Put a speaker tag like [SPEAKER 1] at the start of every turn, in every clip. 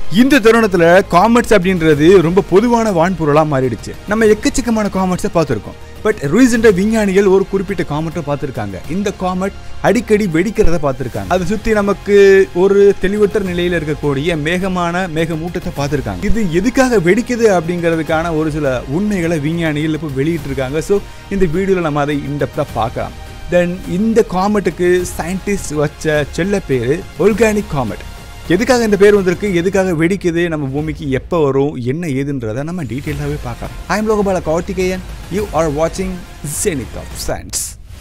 [SPEAKER 1] இந்த தருணத்துல காமெட்ஸ் அப்படின்றது ரொம்ப பொதுவான வான்பொருளா மாறிடுச்சு நம்ம எக்கச்சக்கமான காமெட்ஸை பார்த்துருக்கோம் பட் ரீசெண்டா விஞ்ஞானிகள் ஒரு குறிப்பிட்ட காமெட்டை பார்த்துருக்காங்க இந்த காமெட் அடிக்கடி வெடிக்கிறத பார்த்துருக்காங்க அதை சுத்தி நமக்கு ஒரு தெளிவற்ற நிலையில இருக்கக்கூடிய மேகமான மேகமூட்டத்தை பார்த்துருக்காங்க இது எதுக்காக வெடிக்குது அப்படிங்கிறதுக்கான ஒரு சில உண்மைகளை விஞ்ஞானிகள் இப்போ வெளியிட்டு இருக்காங்க ஸோ இந்த வீடியோவில் நம்ம அதை இன்டெப்த்தாக பார்க்கலாம் தென் இந்த காமெட்டுக்கு சயின்டிஸ்ட் வச்ச செல்ல பேர் ஒல்கானிக் காமெட் எதுக்காக இந்த பேர் வந்திருக்கு எதுக்காக வெடிக்குது நம்ம பூமிக்கு எப்போ வரும் என்ன ஏதுன்றதை நம்ம டீட்டெயிலாகவே பார்க்கலாம் I am Lokapala Karthikeyan you are வாட்சிங் ஜெனிக் ஆஃப் சயின்ஸ்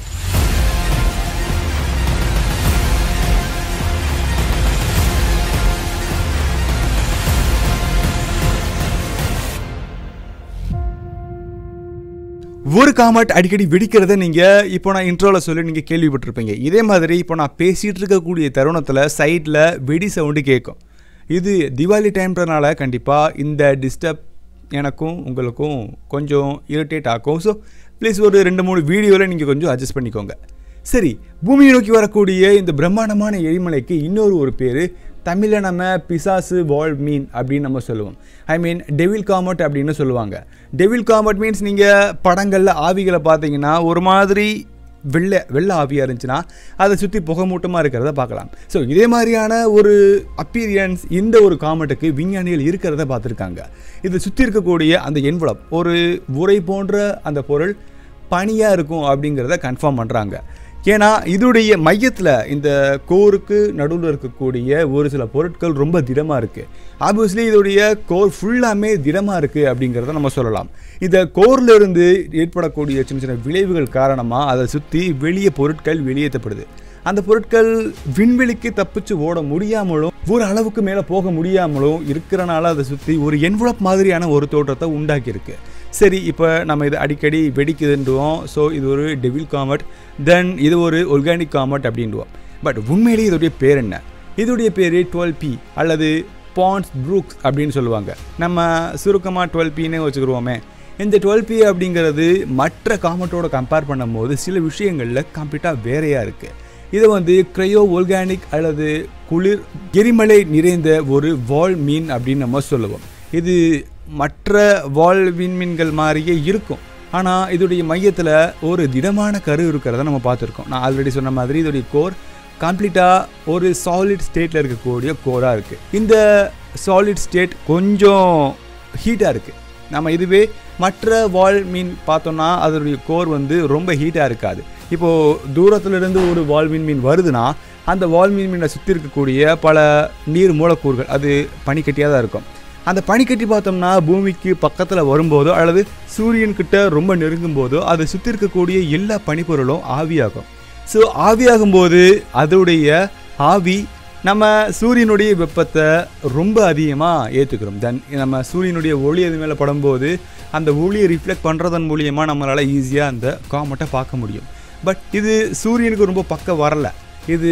[SPEAKER 1] ஒரு காமெட் அடிக்கடி வெடிக்கிறத நீங்க இப்போ நான் இன்ட்ரோல சொல்லி நீங்க கேள்விப்பட்டிருப்பீங்க இதே மாதிரி இப்போ நான் பேசிட்டு இருக்கக்கூடிய தருணத்துல சைட்ல வெடி சவுண்டு கேட்கும் இது திவாலி டைம்ன்றனால கண்டிப்பா இந்த டிஸ்டர்ப் எனக்கும் உங்களுக்கும் கொஞ்சம் இரிட்டேட் ஆகும் ஸோ ப்ளீஸ் ஒரு ரெண்டு மூணு வீடியோவில் நீங்கள் கொஞ்சம் அட்ஜஸ்ட் பண்ணிக்கோங்க சரி பூமியை நோக்கி வரக்கூடிய இந்த பிரம்மாண்டமான எரிமலைக்கு இன்னொரு ஒரு பேர் தமிழில் நம்ம பிசாசு வால் மீன் அப்படின்னு நம்ம சொல்லுவோம் ஐ மீன் டெவில் காமட் அப்படின்னு சொல்லுவாங்க டெவில் காமட் மீன்ஸ் நீங்கள் படங்களில் ஆவிகளை பார்த்தீங்கன்னா ஒரு மாதிரி வெள்ளை வெள்ளை ஆவியாக இருந்துச்சுன்னா அதை சுற்றி புகைமூட்டமாக இருக்கிறத பார்க்கலாம் ஸோ இதே மாதிரியான ஒரு அப்பீரியன்ஸ் இந்த ஒரு காமெட்டுக்கு விஞ்ஞானிகள் இருக்கிறத பார்த்துருக்காங்க இதை சுற்றி இருக்கக்கூடிய அந்த என்வலப் ஒரு உரை போன்ற அந்த பொருள் பனியாக இருக்கும் அப்படிங்கிறத கன்ஃபார்ம் பண்ணுறாங்க ஏன்னா இதோடைய மையத்தில் இந்த கோருக்கு நடுவில் இருக்கக்கூடிய ஒரு சில பொருட்கள் ரொம்ப திடமாக இருக்குது ஆப்வியஸ்லி இதோடைய கோர் ஃபுல்லாமே திடமாக இருக்குது அப்படிங்கிறத நம்ம சொல்லலாம் இந்த கோர்ல இருந்து ஏற்படக்கூடிய சின்ன சின்ன விளைவுகள் காரணமாக அதை சுற்றி வெளியே பொருட்கள் வெளியேற்றப்படுது அந்த பொருட்கள் விண்வெளிக்கு தப்பிச்சு ஓட முடியாமலும் ஒரு அளவுக்கு மேலே போக முடியாமலும் இருக்கிறனால அதை சுற்றி ஒரு என்வலப் மாதிரியான ஒரு தோற்றத்தை உண்டாக்கியிருக்கு சரி இப்போ நம்ம இது அடிக்கடி வெடிக்குதுன்றுவோம் ஸோ இது ஒரு டெவில் காமெட் தென் இது ஒரு ஒர்கானிக் காமெட் அப்படின்டுவோம் பட் உண்மையிலேயே இதோடைய பேர் என்ன இதோடைய பேர் டுவெல் பி அல்லது பான்ஸ் ப்ரூக்ஸ் அப்படின்னு சொல்லுவாங்க நம்ம சுருக்கமாக டுவெல் பின்னே வச்சுக்கிருவோமே இந்த டுவெல் பி அப்படிங்கிறது மற்ற காமெட்டோட கம்பேர் பண்ணும்போது சில விஷயங்களில் கம்ப்ளீட்டாக வேறையாக இருக்குது இது வந்து க்ரையோ ஒல்கானிக் அல்லது குளிர் எரிமலை நிறைந்த ஒரு வால் மீன் அப்படின்னு நம்ம சொல்லுவோம் இது மற்ற வால் விண்மீன்கள் மாதிரியே இருக்கும் ஆனால் இதோடைய மையத்தில் ஒரு திடமான கரு இருக்கிறத நம்ம பார்த்துருக்கோம் நான் ஆல்ரெடி சொன்ன மாதிரி இதோடைய கோர் கம்ப்ளீட்டாக ஒரு சாலிட் ஸ்டேட்டில் இருக்கக்கூடிய கோராக இருக்குது இந்த சாலிட் ஸ்டேட் கொஞ்சம் ஹீட்டாக இருக்குது நம்ம இதுவே மற்ற வால் மீன் பார்த்தோம்னா அதனுடைய கோர் வந்து ரொம்ப ஹீட்டாக இருக்காது இப்போது தூரத்துலேருந்து ஒரு வால் மீன் மீன் வருதுன்னா அந்த வால் மீன் மீனை சுற்றி இருக்கக்கூடிய பல நீர் மூலக்கூறுகள் அது பனிக்கட்டியாக தான் இருக்கும் அந்த பனிக்கட்டி பார்த்தோம்னா பூமிக்கு பக்கத்தில் வரும்போதோ அல்லது சூரியன்கிட்ட ரொம்ப நெருங்கும் போதோ அதை சுற்றி இருக்கக்கூடிய எல்லா பனிப்பொருளும் ஆவியாகும் ஸோ ஆவியாகும்போது அதோடைய ஆவி நம்ம சூரியனுடைய வெப்பத்தை ரொம்ப அதிகமாக ஏற்றுக்கிறோம் தென் நம்ம சூரியனுடைய ஒளி அது மேலே படும்போது அந்த ஒளியை ரிஃப்ளெக்ட் பண்ணுறதன் மூலியமாக நம்மளால் ஈஸியாக அந்த காமெட்டை பார்க்க முடியும் பட் இது சூரியனுக்கு ரொம்ப பக்கம் வரல இது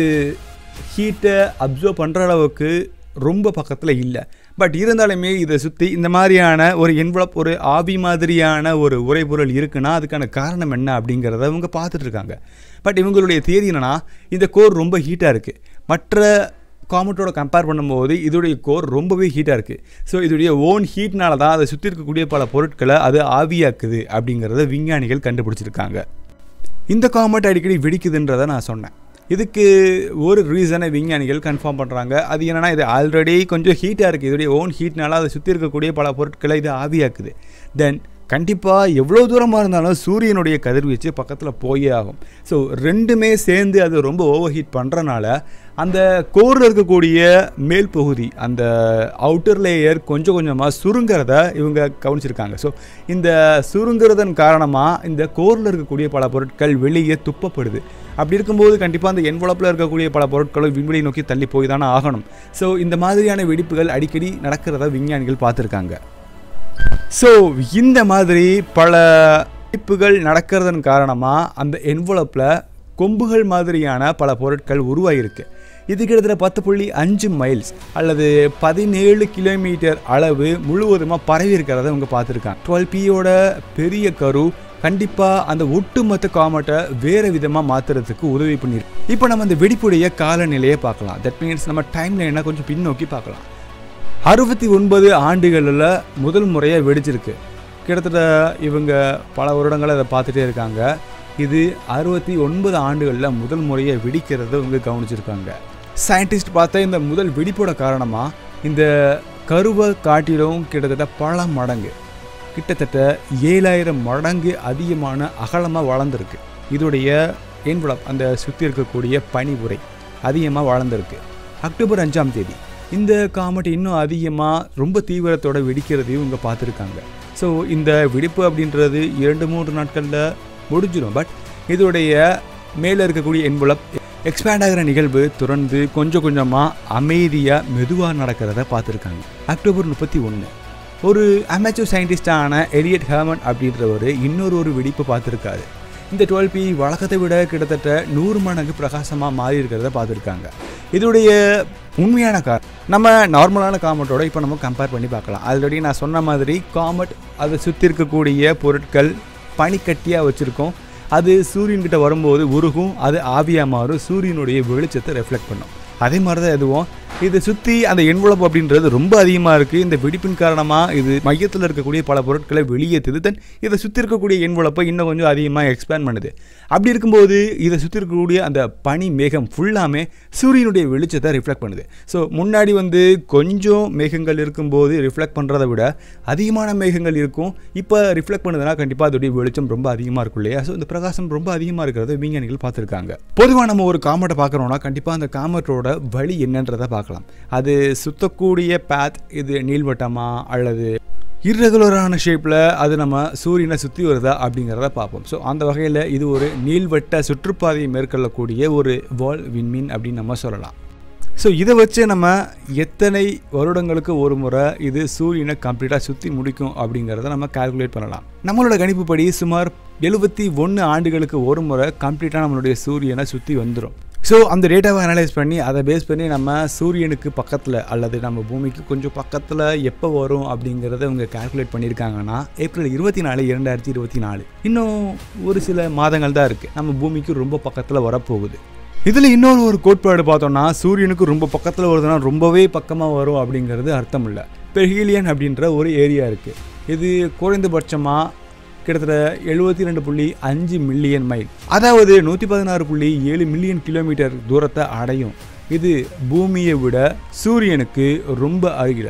[SPEAKER 1] ஹீட்டை அப்சர்வ் பண்ணுற அளவுக்கு ரொம்ப பக்கத்தில் இல்லை பட் இருந்தாலுமே இதை சுற்றி இந்த மாதிரியான ஒரு என்வலப் ஒரு ஆவி மாதிரியான ஒரு உரைபொருள் இருக்குன்னா அதுக்கான காரணம் என்ன அப்படிங்கிறத இவங்க பார்த்துட்டு இருக்காங்க பட் இவங்களுடைய தேதி என்னன்னா இந்த கோர் ரொம்ப ஹீட்டாக இருக்குது மற்ற காமெட்டோட கம்பேர் பண்ணும்போது இதோடைய கோர் ரொம்பவே ஹீட்டாக இருக்குது ஸோ இதோடைய ஓன் ஹீட்னால தான் அதை சுற்றி இருக்கக்கூடிய பல பொருட்களை அது ஆவியாக்குது அப்படிங்கிறத விஞ்ஞானிகள் கண்டுபிடிச்சிருக்காங்க இந்த காமெட் அடிக்கடி வெடிக்குதுன்றதை நான் சொன்னேன் இதுக்கு ஒரு ரீசனை விஞ்ஞானிகள் கன்ஃபார்ம் பண்ணுறாங்க அது என்னென்னா இது ஆல்ரெடி கொஞ்சம் ஹீட்டாக இருக்குது இதோடைய ஓன் ஹீட்னால அதை சுற்றி இருக்கக்கூடிய பல பொருட்களை இது ஆவியாக்குது தென் கண்டிப்பாக எவ்வளோ தூரமாக இருந்தாலும் சூரியனுடைய கதிர்வீச்சு பக்கத்தில் போயே ஆகும் ஸோ ரெண்டுமே சேர்ந்து அது ரொம்ப ஓவர் ஹீட் பண்ணுறனால அந்த கோரில் இருக்கக்கூடிய மேல் பகுதி அந்த அவுட்டர் லேயர் கொஞ்சம் கொஞ்சமாக சுருங்கிறத இவங்க கவனிச்சிருக்காங்க ஸோ இந்த சுருங்கிறதன் காரணமாக இந்த கோரில் இருக்கக்கூடிய பல பொருட்கள் வெளியே துப்பப்படுது அப்படி இருக்கும்போது கண்டிப்பாக அந்த என்வலப்பில் இருக்கக்கூடிய பல பொருட்களும் விண்வெளி நோக்கி தள்ளி போய் தானே ஆகணும் ஸோ இந்த மாதிரியான வெடிப்புகள் அடிக்கடி நடக்கிறத விஞ்ஞானிகள் பார்த்துருக்காங்க ஸோ இந்த மாதிரி பல வெடிப்புகள் நடக்கிறதன் காரணமாக அந்த என்வலப்பில் கொம்புகள் மாதிரியான பல பொருட்கள் உருவாகிருக்கு இது கிட்டத்தட்ட பத்து புள்ளி அஞ்சு மைல்ஸ் அல்லது பதினேழு கிலோமீட்டர் அளவு முழுவதுமாக பரவி இருக்கிறத இவங்க பார்த்துருக்காங்க டுவெல் பியோட பெரிய கரு கண்டிப்பாக அந்த ஒட்டுமொத்த காமெட்டை வேறு விதமாக மாற்றுறதுக்கு உதவி பண்ணியிருக்கு இப்போ நம்ம அந்த வெடிப்புடைய காலநிலையை பார்க்கலாம் தட் மீன்ஸ் நம்ம டைம் லைனை கொஞ்சம் பின்னோக்கி பார்க்கலாம் அறுபத்தி ஒன்பது ஆண்டுகளில் முதல் முறையாக வெடிச்சிருக்கு கிட்டத்தட்ட இவங்க பல வருடங்களை அதை பார்த்துட்டே இருக்காங்க இது அறுபத்தி ஒன்பது ஆண்டுகளில் முதல் முறையை வெடிக்கிறத இவங்க கவனிச்சிருக்காங்க சயின்டிஸ்ட் பார்த்த இந்த முதல் வெடிப்போட காரணமாக இந்த கருவை காட்டிலும் கிட்டத்தட்ட பல மடங்கு கிட்டத்தட்ட ஏழாயிரம் மடங்கு அதிகமான அகலமாக வளர்ந்துருக்கு இதோடைய என்வலப் அந்த சுற்றி இருக்கக்கூடிய பனிபுரை அதிகமாக வளர்ந்துருக்கு அக்டோபர் அஞ்சாம் தேதி இந்த காமெட் இன்னும் அதிகமாக ரொம்ப தீவிரத்தோட வெடிக்கிறதையும் இவங்க பார்த்துருக்காங்க ஸோ இந்த வெடிப்பு அப்படின்றது இரண்டு மூன்று நாட்களில் முடிஞ்சிடும் பட் இதோடைய மேலே இருக்கக்கூடிய என்வலப் எக்ஸ்பேண்ட் ஆகிற நிகழ்வு தொடர்ந்து கொஞ்சம் கொஞ்சமாக அமைதியாக மெதுவாக நடக்கிறத பார்த்துருக்காங்க அக்டோபர் முப்பத்தி ஒன்று ஒரு அமேச்சூர் சயின்டிஸ்டான எலியட் ஹேமன் அப்படின்றவர் இன்னொரு ஒரு வெடிப்பு பார்த்துருக்காரு இந்த டுவெல் பி வழக்கத்தை விட கிட்டத்தட்ட நூறு மடங்கு பிரகாசமாக மாறி இருக்கிறத பார்த்துருக்காங்க இதோடைய உண்மையான கார் நம்ம நார்மலான காமெட்டோட இப்போ நம்ம கம்பேர் பண்ணி பார்க்கலாம் ஆல்ரெடி நான் சொன்ன மாதிரி காமெட் அதை சுற்றி இருக்கக்கூடிய பொருட்கள் பனிக்கட்டியாக வச்சுருக்கோம் அது சூரியன்கிட்ட வரும்போது உருகும் அது ஆவியாக மாறும் சூரியனுடைய வெளிச்சத்தை ரெஃப்ளெக்ட் பண்ணும் அதே மாதிரி தான் எதுவும் இதை சுற்றி அந்த என்வலப் அப்படின்றது ரொம்ப அதிகமாக இருக்குது இந்த வெடிப்பின் காரணமாக இது மையத்தில் இருக்கக்கூடிய பல பொருட்களை வெளியேற்றுது தென் இதை சுற்றி இருக்கக்கூடிய என்வலப்பை இன்னும் கொஞ்சம் அதிகமாக எக்ஸ்பேண்ட் பண்ணுது அப்படி இருக்கும்போது இதை சுற்றி இருக்கக்கூடிய அந்த பனி மேகம் ஃபுல்லாமே சூரியனுடைய வெளிச்சத்தை ரிஃப்ளெக்ட் பண்ணுது ஸோ முன்னாடி வந்து கொஞ்சம் மேகங்கள் இருக்கும்போது ரிஃப்ளெக்ட் பண்ணுறதை விட அதிகமான மேகங்கள் இருக்கும் இப்போ ரிஃப்ளெக்ட் பண்ணுதுன்னா கண்டிப்பாக அதோடைய வெளிச்சம் ரொம்ப அதிகமாக இருக்கும் இல்லையா ஸோ இந்த பிரகாசம் ரொம்ப அதிகமாக இருக்கிறத விஞ்ஞானிகள் பார்த்துருக்காங்க பொதுவாக நம்ம ஒரு காமெட்டை பார்க்குறோம்னா கண்டிப்பாக அந்த காமெட்டோட வழி என்னன்றதை பார்க்கலாம் அது சுத்தக்கூடிய பேத் இது நீள்வட்டமா அல்லது இர்ரெகுலரான ஷேப்பில் அது நம்ம சூரியனை சுற்றி வருதா அப்படிங்கிறத பார்ப்போம் ஸோ அந்த வகையில் இது ஒரு நீள்வட்ட சுற்றுப்பாதையை மேற்கொள்ளக்கூடிய ஒரு வால் விண்மீன் அப்படின்னு நம்ம சொல்லலாம் ஸோ இதை வச்சு நம்ம எத்தனை வருடங்களுக்கு ஒரு முறை இது சூரியனை கம்ப்ளீட்டாக சுற்றி முடிக்கும் அப்படிங்கிறத நம்ம கால்குலேட் பண்ணலாம் நம்மளோட கணிப்புப்படி சுமார் எழுபத்தி ஒன்று ஆண்டுகளுக்கு ஒரு முறை கம்ப்ளீட்டாக நம்மளுடைய சூரியனை சுற்றி வந்துடும் ஸோ அந்த டேட்டாவை அனலைஸ் பண்ணி அதை பேஸ் பண்ணி நம்ம சூரியனுக்கு பக்கத்தில் அல்லது நம்ம பூமிக்கு கொஞ்சம் பக்கத்தில் எப்போ வரும் அப்படிங்கிறத அவங்க கால்குலேட் பண்ணியிருக்காங்கன்னா ஏப்ரல் இருபத்தி நாலு இரண்டாயிரத்தி இருபத்தி நாலு இன்னும் ஒரு சில மாதங்கள் தான் இருக்குது நம்ம பூமிக்கு ரொம்ப பக்கத்தில் வரப்போகுது இதில் இன்னொரு ஒரு கோட்பாடு பார்த்தோம்னா சூரியனுக்கு ரொம்ப பக்கத்தில் வருதுன்னா ரொம்பவே பக்கமாக வரும் அப்படிங்கிறது அர்த்தம் இல்லை பெர்ஹீலியன் அப்படின்ற ஒரு ஏரியா இருக்குது இது குறைந்தபட்சமாக கிட்டத்தட்ட எழுபத்தி ரெண்டு புள்ளி அஞ்சு மில்லியன் மைல் அதாவது நூற்றி பதினாறு புள்ளி ஏழு மில்லியன் கிலோமீட்டர் தூரத்தை அடையும் இது பூமியை விட சூரியனுக்கு ரொம்ப அருகில்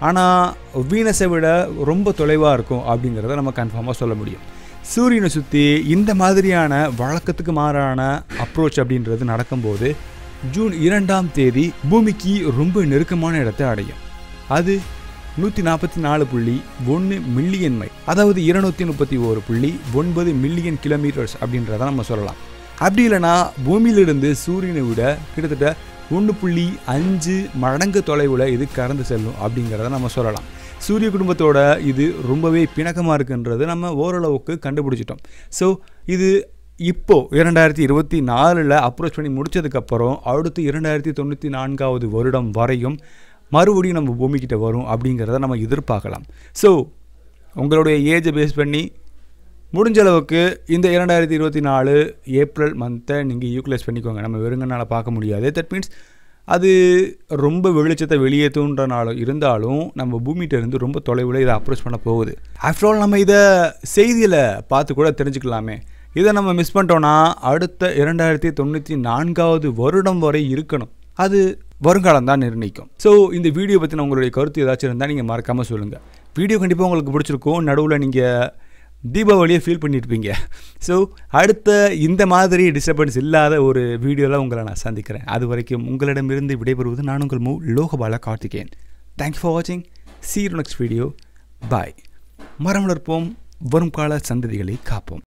[SPEAKER 1] ஆனால் வீனஸை விட ரொம்ப தொலைவாக இருக்கும் அப்படிங்கிறத நம்ம கன்ஃபார்மாக சொல்ல முடியும் சூரியனை சுற்றி இந்த மாதிரியான வழக்கத்துக்கு மாறான அப்ரோச் அப்படின்றது நடக்கும்போது ஜூன் இரண்டாம் தேதி பூமிக்கு ரொம்ப நெருக்கமான இடத்தை அடையும் அது நூற்றி நாற்பத்தி நாலு புள்ளி ஒன்று மில்லியன் மைல் அதாவது இருநூத்தி முப்பத்தி ஒரு புள்ளி ஒன்பது மில்லியன் கிலோமீட்டர்ஸ் அப்படின்றத நம்ம சொல்லலாம் அப்படி இல்லைன்னா பூமியிலிருந்து சூரியனை விட கிட்டத்தட்ட ஒன்று புள்ளி அஞ்சு மடங்கு தொலைவில் இது கடந்து செல்லும் அப்படிங்கிறத நம்ம சொல்லலாம் சூரிய குடும்பத்தோட இது ரொம்பவே பிணக்கமாக இருக்குன்றது நம்ம ஓரளவுக்கு கண்டுபிடிச்சிட்டோம் ஸோ இது இப்போ இரண்டாயிரத்தி இருபத்தி நாலில் அப்ரோச் பண்ணி முடிச்சதுக்கப்புறம் அடுத்து இரண்டாயிரத்தி தொண்ணூற்றி நான்காவது வருடம் வரையும் மறுபடியும் நம்ம பூமிக்கிட்ட வரும் அப்படிங்கிறத நம்ம எதிர்பார்க்கலாம் ஸோ உங்களுடைய ஏஜை பேஸ் பண்ணி முடிஞ்ச அளவுக்கு இந்த இரண்டாயிரத்தி இருபத்தி நாலு ஏப்ரல் மந்த்தை நீங்கள் யூட்டிலைஸ் பண்ணிக்கோங்க நம்ம வெறுங்கனால் பார்க்க முடியாது தட் மீன்ஸ் அது ரொம்ப வெளிச்சத்தை வெளியேற்றுன்றனால இருந்தாலும் நம்ம பூமிகிட்ட இருந்து ரொம்ப தொலைவில் இதை அப்ரோச் பண்ண போகுது ஆஃப்டர் ஆல் நம்ம இதை செய்தியில் பார்த்து கூட தெரிஞ்சுக்கலாமே இதை நம்ம மிஸ் பண்ணிட்டோன்னா அடுத்த இரண்டாயிரத்தி தொண்ணூற்றி நான்காவது வருடம் வரை இருக்கணும் அது வருங்காலம் தான் நிர்ணயிக்கும் ஸோ இந்த வீடியோ பற்றின உங்களுடைய கருத்து ஏதாச்சும் இருந்தால் நீங்கள் மறக்காமல் சொல்லுங்கள் வீடியோ கண்டிப்பாக உங்களுக்கு பிடிச்சிருக்கும் நடுவில் நீங்கள் தீபாவளியை ஃபீல் பண்ணியிருப்பீங்க ஸோ அடுத்த இந்த மாதிரி டிஸ்டர்பன்ஸ் இல்லாத ஒரு வீடியோவில் உங்களை நான் சந்திக்கிறேன் அது வரைக்கும் உங்களிடமிருந்து விடைபெறுவது நான் உங்கள் மூ லோகபால கார்த்திகேயன் தேங்க்யூ ஃபார் வாட்சிங் சீ நெக்ஸ்ட் வீடியோ பாய் மரம் வளர்ப்போம் வரும் கால சந்ததிகளை காப்போம்